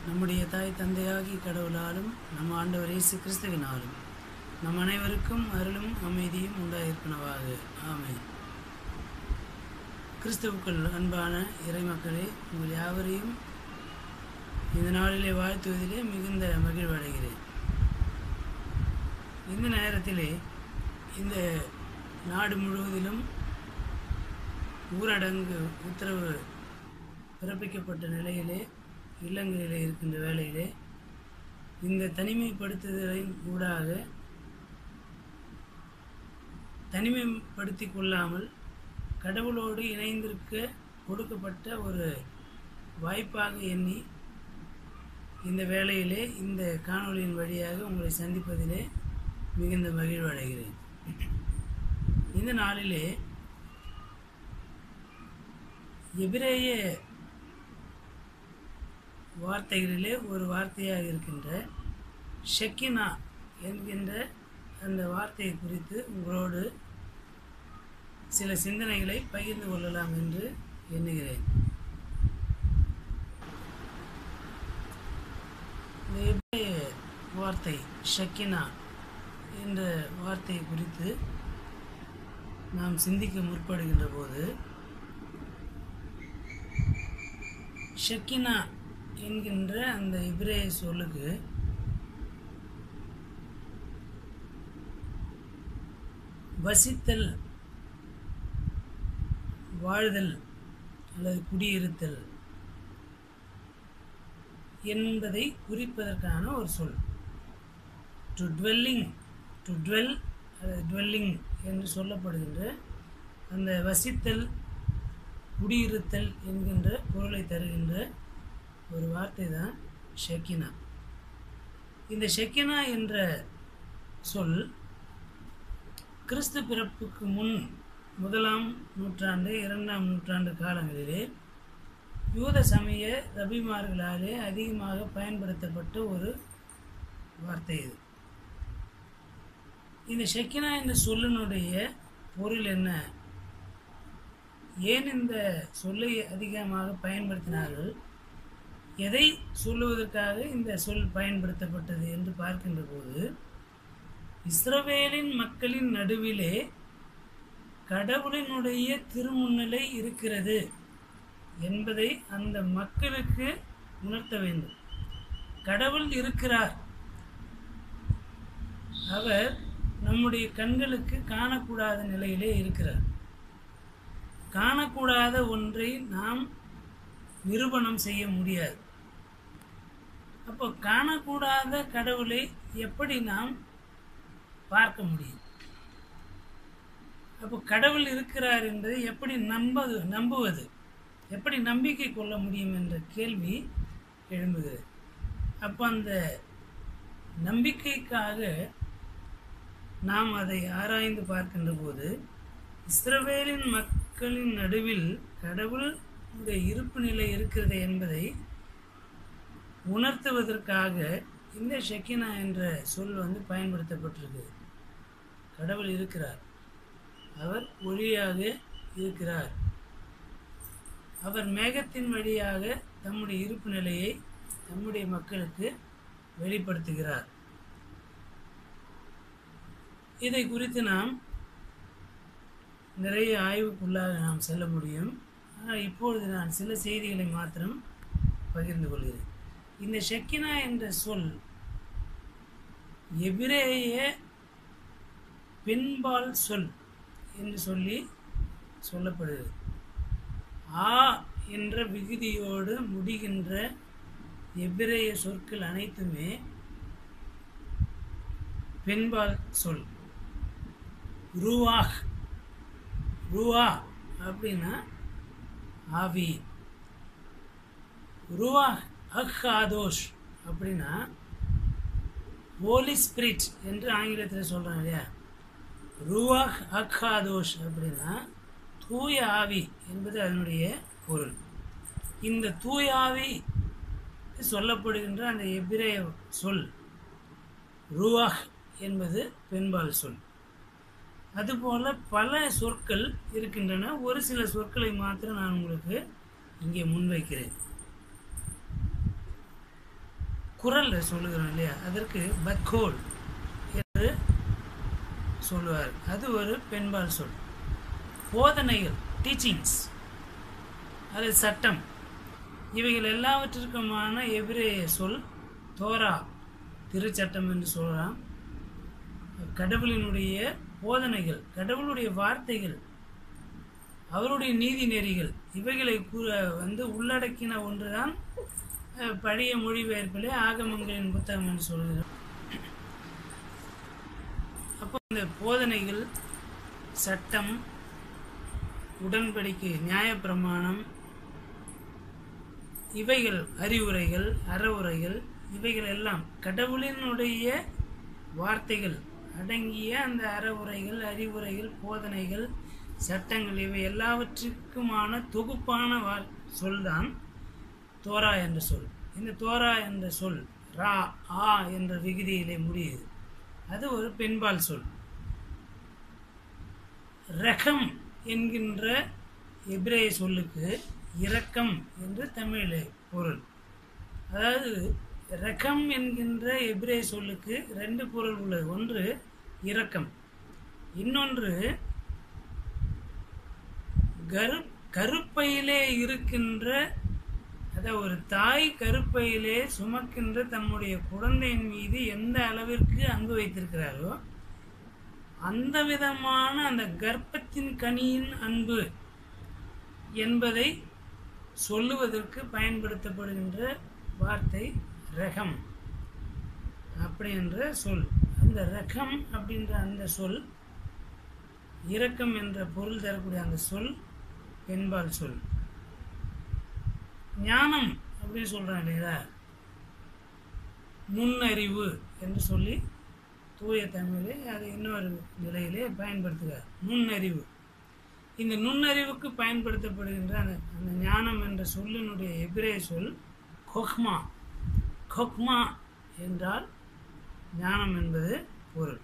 நம்முடைய தாய் தந்தையாகி கடவுளாலும் நம் ஆண்டவர் இயேசு கிறிஸ்துவினாலும் நம் அனைவருக்கும் அருளும் அமைதியும் உண்டாயிருப்பனவாக ஆமென் கிறிஸ்துவுக்குள் அன்பான இறைமக்களே உங்கள் யாவரையும் இந்த நாளிலே வாழ்த்துவதிலே மிகுந்த மகிழ்வடைகிறேன் இந்த நேரத்திலே இந்த நாடு முழுவதிலும் ஊரடங்கு உத்தரவு பிறப்பிக்கப்பட்ட நிலையிலே இல்லங்களிலே இருக்கின்ற வேளையிலே இந்த தனிமைப்படுத்துதலின் ஊடாக தனிமைப்படுத்தி கொள்ளாமல் கடவுளோடு இணைந்திருக்க கொடுக்கப்பட்ட ஒரு வாய்ப்பாக எண்ணி இந்த வேளையிலே இந்த காணொளியின் வழியாக உங்களை சந்திப்பதிலே மிகுந்த மகிழ்வடைகிறேன் இந்த நாளிலே எபிரேய வார்த்தைகளிலே ஒரு வார்த்தையாக இருக்கின்ற ஷெக்கினா என்கின்ற அந்த வார்த்தையை குறித்து உங்களோடு சில சிந்தனைகளை பகிர்ந்து கொள்ளலாம் என்று எண்ணுகிறேன் இந்த எபிரேய வார்த்தை ஷக்கினா என்ற வார்த்தை குறித்து நாம் சிந்திக்க முற்படுகின்ற போது ஷக்கினா என்கின்ற அந்த இப்ரேய சொல்லுக்கு வசித்தல் வாழ்தல் அல்லது குடியிருத்தல் என்பதை குறிப்பதற்கான ஒரு சொல் டு டுவெல்லிங் டு டுவெல் அல்லது டுவெல்லிங் என்று சொல்லப்படுகின்ற அந்த வசித்தல் குடியிருத்தல் என்கின்ற பொருளை தருகின்ற ஒரு வார்த்தை தான் ஷெக்கினா இந்த ஷெக்கினா என்ற சொல் கிறிஸ்து பிறப்புக்கு முன் முதலாம் நூற்றாண்டு இரண்டாம் நூற்றாண்டு காலங்களிலே யூத சமய ரபிமார்களாலே அதிகமாக பயன்படுத்தப்பட்ட ஒரு வார்த்தை இது இந்த ஷெக்கினா என்ற சொல்லினுடைய பொருள் என்ன ஏன் இந்த சொல்லை அதிகமாக பயன்படுத்தினார்கள் எதை சொல்லுவதற்காக இந்த சொல் பயன்படுத்தப்பட்டது என்று பார்க்கின்ற போது இஸ்ரவேலின் மக்களின் நடுவிலே கடவுளினுடைய திருமுன்னிலை இருக்கிறது என்பதை அந்த மக்களுக்கு உணர்த்த வேண்டும் கடவுள் இருக்கிறார் அவர் நம்முடைய கண்களுக்கு காணக்கூடாத நிலையிலே இருக்கிறார் காணக்கூடாத ஒன்றை நாம் நிரூபணம் செய்ய முடியாது அப்போ காணக்கூடாத கடவுளை எப்படி நாம் பார்க்க முடியும் அப்போ கடவுள் இருக்கிறார் என்பதை எப்படி நம்பது நம்புவது எப்படி நம்பிக்கை கொள்ள முடியும் என்ற கேள்வி எழும்புகிறது அப்போ அந்த நம்பிக்கைக்காக நாம் அதை ஆராய்ந்து பார்க்கின்ற போது இஸ்ரவேலின் மக்களின் நடுவில் கடவுளுடைய இருப்பு நிலை இருக்கிறது என்பதை உணர்த்துவதற்காக இந்த ஷெக்கினா என்ற சொல் வந்து பயன்படுத்தப்பட்டிருக்கு கடவுள் இருக்கிறார் அவர் ஒளியாக இருக்கிறார் அவர் மேகத்தின் வழியாக தம்முடைய இருப்பு நிலையை தம்முடைய மக்களுக்கு வெளிப்படுத்துகிறார் இதை குறித்து நாம் நிறைய ஆய்வுக்குள்ளாக நாம் செல்ல முடியும் ஆனால் இப்பொழுது நான் சில செய்திகளை மாத்திரம் பகிர்ந்து கொள்கிறேன் இந்த ஷெக்கினா என்ற சொல் எபிரேய பெண்பால் சொல் என்று சொல்லி சொல்லப்படுகிறது ஆ என்ற விகுதியோடு முடிகின்ற எபிரேய சொற்கள் அனைத்துமே பெண்பால் சொல் ரூவாஹ் ரூவா அப்படின்னா ஆவி ரூவாஹ் அஹாதோஷ் அப்படின்னா ஹோலி ஸ்பிரிட் என்று ஆங்கிலத்தில் சொல்கிறாங்க இல்லையா ரூவாஹ் அஹாதோஷ் அப்படின்னா தூய ஆவி என்பது அதனுடைய பொருள் இந்த தூய ஆவி சொல்லப்படுகின்ற அந்த எபிரேய சொல் ரூவாஹ் என்பது பெண்பால் சொல் அதுபோல பல சொற்கள் இருக்கின்றன ஒரு சில சொற்களை மாத்திரம் நான் உங்களுக்கு இங்கே முன்வைக்கிறேன் குரல் சொல்லுகிறோம் இல்லையா அதற்கு பக்கோல் என்று சொல்லுவார் அது ஒரு பெண்பால் சொல் போதனைகள் டீச்சிங்ஸ் அது சட்டம் இவைகள் எல்லாவற்றிற்குமான எபிரேய சொல் தோரா திருச்சட்டம் என்று சொல்லலாம் கடவுளினுடைய போதனைகள் கடவுளுடைய வார்த்தைகள் அவருடைய நீதி நெறிகள் இவைகளை கூற வந்து உள்ளடக்கின ஒன்றுதான் அஹ், பழைய மொழிபெயர்ப்பிலே ஆகமங்களின் புத்தகம் என்று சொல்கிறோம் அப்போ இந்த போதனைகள் சட்டம் உடன்படிக்கை நியாயப்பிரமாணம் இவைகள் அறிவுரைகள் அறவுரைகள் இவைகள் எல்லாம் கடவுளினுடைய வார்த்தைகள் அடங்கிய அந்த அறவுரைகள் அறிவுரைகள் போதனைகள் சட்டங்கள் இவை எல்லாவற்றிற்குமான தொகுப்பான வார் சொல்தான் தோரா என்ற சொல் இந்த தோரா என்ற சொல் ரா ஆ என்ற விகுதியிலே முடியுது அது ஒரு பெண்பால் சொல் ரகம் என்கின்ற எபிரேய சொல்லுக்கு இரக்கம் என்று தமிழிலே பொருள் அதாவது ரகம் என்கின்ற எபிரேய சொல்லுக்கு ரெண்டு பொருள் உள்ளது ஒன்று இரக்கம் இன்னொன்று கரு கருப்பையிலே இருக்கின்ற அதாவது ஒரு தாய் கருப்பையிலே சுமக்கின்ற தம்முடைய குழந்தையின் மீது எந்த அளவிற்கு அன்பு வைத்திருக்கிறாரோ அந்த விதமான அந்த கர்ப்பத்தின் கனியின் அன்பு என்பதை சொல்லுவதற்கு பயன்படுத்தப்படுகின்ற வார்த்தை ரகம் அப்படி என்ற சொல் அந்த ரகம் அப்படின்ற அந்த சொல் இரக்கம் என்ற பொருள் தரக்கூடிய அந்த சொல் பெண்பால் சொல் ஞானம் அப்படின்னு சொல்கிறாங்க இல்லையா நுண்ணறிவு என்று சொல்லி தூய தமிழே அதை இன்னொரு நிலையிலே பயன்படுத்துகிறார் நுண்ணறிவு இந்த நுண்ணறிவுக்கு பயன்படுத்தப்படுகின்ற அந்த அந்த ஞானம் என்ற சொல்லினுடைய எபிரே சொல் கொஹ்மா கொஹ்மா என்றால் ஞானம் என்பது பொருள்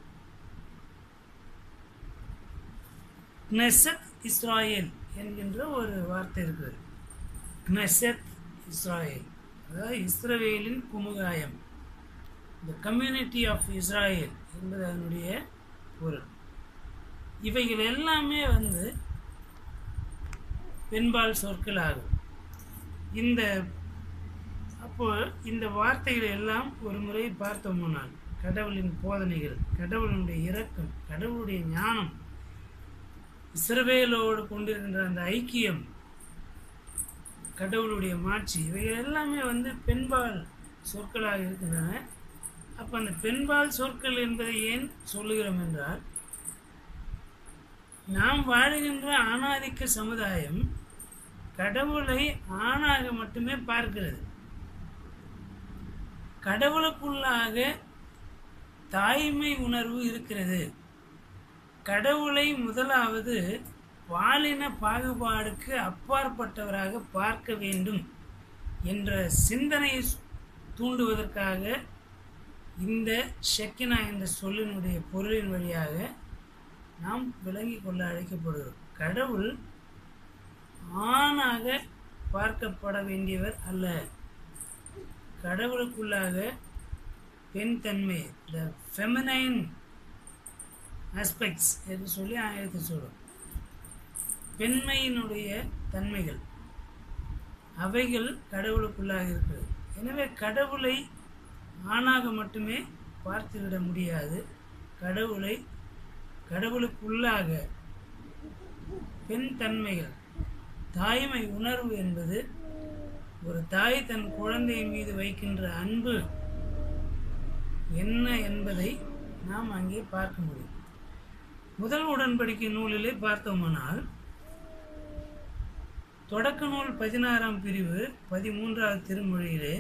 கினெசத் இஸ்ராயேல் என்கின்ற ஒரு வார்த்தை இருக்குது கினெசத் இஸ்ராயேல் அதாவது இஸ்ரவேலின் குமுகாயம் த கம்யூனிட்டி ஆஃப் இஸ்ராயேல் என்பது அதனுடைய பொருள் இவைகள் எல்லாமே வந்து பெண்பால் சொற்கள் ஆகும் இந்த அப்போ இந்த வார்த்தைகள் எல்லாம் ஒரு முறை பார்த்தோம்னால் கடவுளின் போதனைகள் கடவுளுடைய இரக்கம் கடவுளுடைய ஞானம் இஸ்ரவேலோடு கொண்டிருக்கின்ற அந்த ஐக்கியம் கடவுளுடைய மாட்சி இவைகள் எல்லாமே வந்து பெண்பால் சொற்களாக இருக்கின்றன அப்போ அந்த பெண்பால் சொற்கள் என்பதை ஏன் சொல்லுகிறோம் என்றால் நாம் வாழுகின்ற ஆணாதிக்க சமுதாயம் கடவுளை ஆணாக மட்டுமே பார்க்கிறது கடவுளுக்குள்ளாக தாய்மை உணர்வு இருக்கிறது கடவுளை முதலாவது பாலின பாகுபாடுக்கு அப்பாற்பட்டவராக பார்க்க வேண்டும் என்ற சிந்தனையை தூண்டுவதற்காக இந்த ஷெக்கினா என்ற சொல்லினுடைய பொருளின் வழியாக நாம் விளங்கிக் கொள்ள அழைக்கப்படுகிறோம் கடவுள் ஆணாக பார்க்கப்பட வேண்டியவர் அல்ல கடவுளுக்குள்ளாக பெண் தன்மை த ஃபெமினைன் ஆஸ்பெக்ட்ஸ் என்று சொல்லி ஆயிரத்தில் சொல்லும் பெண்மையினுடைய தன்மைகள் அவைகள் கடவுளுக்குள்ளாக இருக்கிறது எனவே கடவுளை ஆணாக மட்டுமே பார்த்துவிட முடியாது கடவுளை கடவுளுக்குள்ளாக பெண் தன்மைகள் தாய்மை உணர்வு என்பது ஒரு தாய் தன் குழந்தை மீது வைக்கின்ற அன்பு என்ன என்பதை நாம் அங்கே பார்க்க முடியும் முதல் உடன்படிக்கை நூலிலே பார்த்தோமானால் தொடக்க நூல் பதினாறாம் பிரிவு பதிமூன்றாவது திருமொழியிலே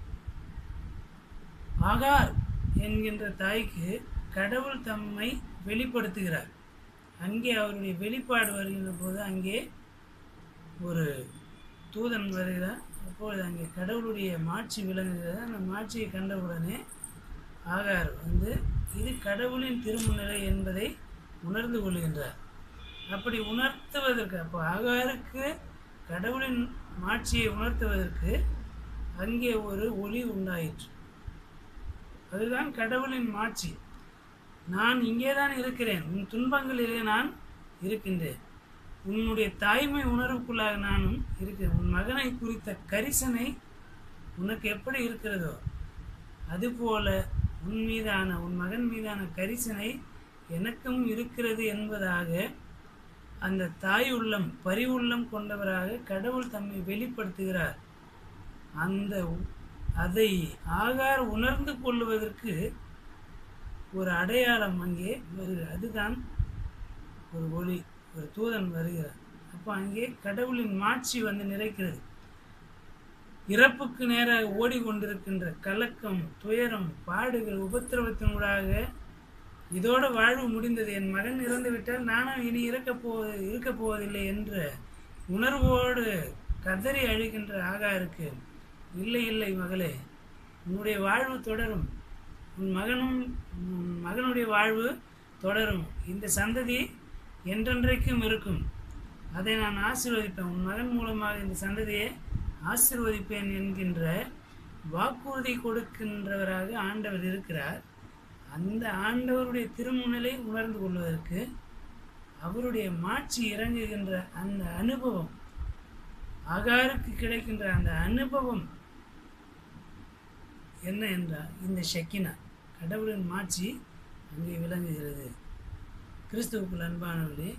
ஆகார் என்கின்ற தாய்க்கு கடவுள் தம்மை வெளிப்படுத்துகிறார் அங்கே அவருடைய வெளிப்பாடு வருகின்ற போது அங்கே ஒரு தூதன் வருகிறார் அப்பொழுது அங்கே கடவுளுடைய மாட்சி விளங்குகிறது அந்த மாட்சியை கண்டவுடனே ஆகார் வந்து இது கடவுளின் திருமுன்னிலை என்பதை உணர்ந்து கொள்கின்றார் அப்படி உணர்த்துவதற்கு அப்போ ஆகாருக்கு கடவுளின் மாட்சியை உணர்த்துவதற்கு அங்கே ஒரு ஒளி உண்டாயிற்று அதுதான் கடவுளின் மாட்சி நான் இங்கே தான் இருக்கிறேன் உன் துன்பங்களிலே நான் இருக்கின்றேன் உன்னுடைய தாய்மை உணர்வுக்குள்ளாக நானும் இருக்கிறேன் உன் மகனை குறித்த கரிசனை உனக்கு எப்படி இருக்கிறதோ அதுபோல உன் மீதான உன் மகன் மீதான கரிசனை எனக்கும் இருக்கிறது என்பதாக அந்த தாய் உள்ளம் பரிவுள்ளம் கொண்டவராக கடவுள் தம்மை வெளிப்படுத்துகிறார் அந்த உ- அதை ஆகார் உணர்ந்து கொள்வதற்கு ஒரு அடையாளம் அங்கே வருகிறது அதுதான் ஒரு ஒளி ஒரு தூதன் வருகிறார் அப்போ அங்கே கடவுளின் மாட்சி வந்து நிறைக்கிறது இறப்புக்கு நேராக ஓடிக்கொண்டிருக்கின்ற கலக்கம் துயரம் பாடுகள் உபத்திரவத்தினூடாக இதோட வாழ்வு முடிந்தது என் மகன் இறந்து விட்டால் நானும் இனி இறக்கப் போவது இருக்கப் போவதில்லை என்ற உணர்வோடு கதறி அழுகின்ற ஆகாருக்கு இல்லை இல்லை மகளே உன்னுடைய வாழ்வு தொடரும் உன் மகனும் உன் மகனுடைய வாழ்வு தொடரும் இந்த சந்ததி என்றென்றைக்கும் இருக்கும் அதை நான் ஆசீர்வதிப்பேன் உன் மகன் மூலமாக இந்த சந்ததியை ஆசீர்வதிப்பேன் என்கின்ற வாக்குறுதி கொடுக்கின்றவராக ஆண்டவர் இருக்கிறார் அந்த ஆண்டவருடைய திருமுன்னலை உணர்ந்து கொள்வதற்கு அவருடைய மாட்சி இறங்குகின்ற அந்த அனுபவம் ஆகாருக்கு கிடைக்கின்ற அந்த அனுபவம் என்ன என்றால் இந்த ஷக்கினா கடவுளின் மாட்சி அங்கே விளங்குகிறது கிறிஸ்துவுக்குள் அன்பானவர்களே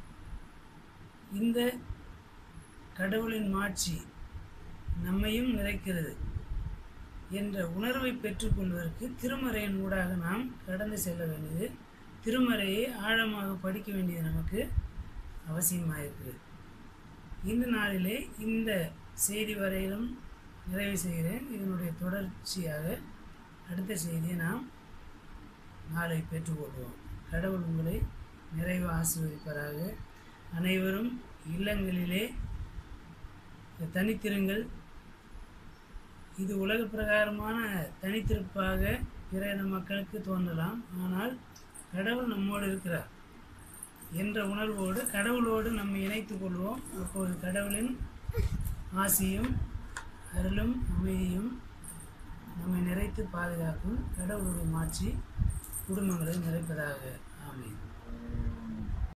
இந்த கடவுளின் மாட்சி நம்மையும் நிறைக்கிறது என்ற உணர்வை பெற்றுக்கொள்வதற்கு திருமறையின் ஊடாக நாம் கடந்து செல்ல வேண்டியது திருமறையை ஆழமாக படிக்க வேண்டியது நமக்கு அவசியமாக இருக்கிறது இந்த நாளிலே இந்த செய்தி வரையிலும் நிறைவு செய்கிறேன் இதனுடைய தொடர்ச்சியாக அடுத்த செய்தியை நாம் நாளை பெற்றுக்கொள்வோம் கடவுள் உங்களை நிறைவு ஆசீர்வதிப்பாராக அனைவரும் இல்லங்களிலே தனித்திருங்கள் இது உலக பிரகாரமான தனித்திருப்பாக பிற இன மக்களுக்கு தோன்றலாம் ஆனால் கடவுள் நம்மோடு இருக்கிறார் என்ற உணர்வோடு கடவுளோடு நம்மை இணைத்துக் கொள்வோம் அப்போது கடவுளின் ஆசியும் அருளும் அமைதியும் நம்மை நிறைத்து பாதுகாக்கும் கடவுளுடைய மாட்சி குடும்பங்களை நிறைப்பதாக ஆமீன்